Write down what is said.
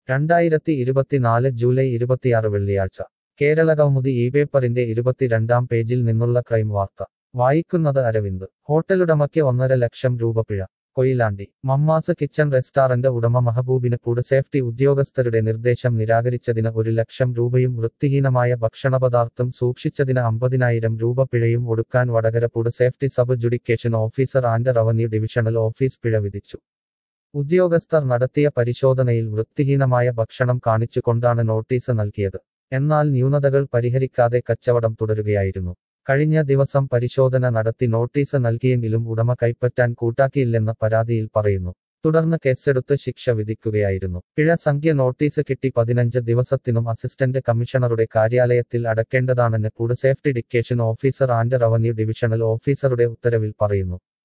രണ്ടായിരത്തി ഇരുപത്തിനാല് ജൂലൈ ഇരുപത്തിയാറ് വെള്ളിയാഴ്ച കേരള കൗമുദി ഈ പേപ്പറിന്റെ ഇരുപത്തിരണ്ടാം പേജിൽ നിന്നുള്ള ക്രൈം വാർത്ത വായിക്കുന്നത് അരവിന്ദ് ഹോട്ടലുടമയ്ക്ക് ഒന്നര ലക്ഷം രൂപ പിഴ കൊയിലാണ്ടി മമ്മാസ് കിച്ചൺ റെസ്റ്റോറന്റ് ഉടമ മഹബൂബിന് ഫുഡ് സേഫ്റ്റി ഉദ്യോഗസ്ഥരുടെ നിർദ്ദേശം നിരാകരിച്ചതിന് ഒരു ലക്ഷം രൂപയും വൃത്തിഹീനമായ ഭക്ഷണപദാർത്ഥം സൂക്ഷിച്ചതിന് അമ്പതിനായിരം രൂപ പിഴയും ഒടുക്കാൻ Vadakara food safety adjudication officer and revenue divisional office പിഴ വിധിച്ചു ഉദ്യോഗസ്ഥർ നടത്തിയ പരിശോധനയിൽ വൃത്തിഹീനമായ ഭക്ഷണം കാണിച്ചുകൊണ്ടാണ് നോട്ടീസ് നൽകിയത് എന്നാൽ ന്യൂനതകൾ പരിഹരിക്കാതെ കച്ചവടം തുടരുകയായിരുന്നു കഴിഞ്ഞ ദിവസം പരിശോധന നടത്തി നോട്ടീസ് നൽകിയെങ്കിലും ഉടമ കൈപ്പറ്റാൻ കൂട്ടാക്കിയില്ലെന്ന പരാതിയിൽ പറയുന്നു തുടർന്ന് കേസെടുത്ത് ശിക്ഷ വിധിക്കുകയായിരുന്നു പിഴ സംഖ്യ നോട്ടീസ് കിട്ടി പതിനഞ്ച് ദിവസത്തിനും അസിസ്റ്റന്റ് കമ്മീഷണറുടെ കാര്യാലയത്തിൽ അടക്കേണ്ടതാണെന്ന് food safety adjudication officer and revenue divisional ഓഫീസറുടെ ഉത്തരവിൽ പറയുന്നു